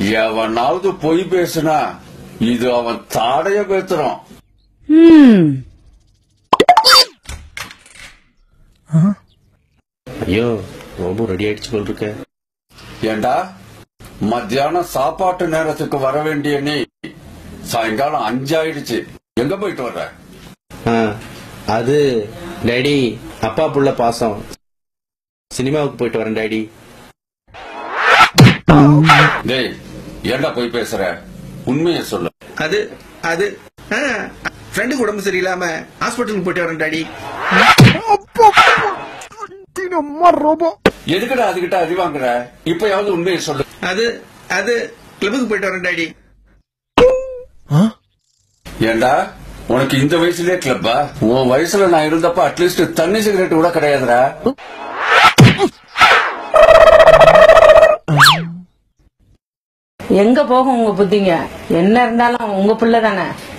எவனாவது பொய் பேசுனா இது அவன் தாடைய பேத்துறான் ம் ஐயோ ரொம்ப ரெடி ஆயிடுச்சு போல் இருக்க ஏண்டா மத்தியானம் சாப்பாட்டு நேரத்துக்கு வர வேண்டிய நீ சாயங்காலம் அஞ்சாயிடுச்சு எங்க போயிட்டு வர்ற ஆ, அது டேடி அப்பா புள்ள பாசம் சினிமாவுக்கு போயிட்டு வரேன் டேடி டேய் ஏண்டா போய் பேசுற உண்மையை சொல்லு அது அது ஃப்ரெண்டுக்கு உடம்பு சரியில்லாம ஹாஸ்பிட்டலுக்கு போயிட்டு வரேன் டாடி எதுக்குடா அதுகிட்ட அடி வாங்குற இப்பயாவது உண்மையை சொல்லு அது அது கிளப்புக்கு போயிட்டு வரேன் டாடி ஏண்டா உனக்கு இந்த வயசுலயே கிளப்பா உன் வயசுல நான் இருந்தப்ப அட்லீஸ்ட் தண்ணி சிகரெட் கூட கிடையாதுடா எங்க போகும் உங்க புத்திங்க என்ன இருந்தாலும் உங்க பிள்ளை தானே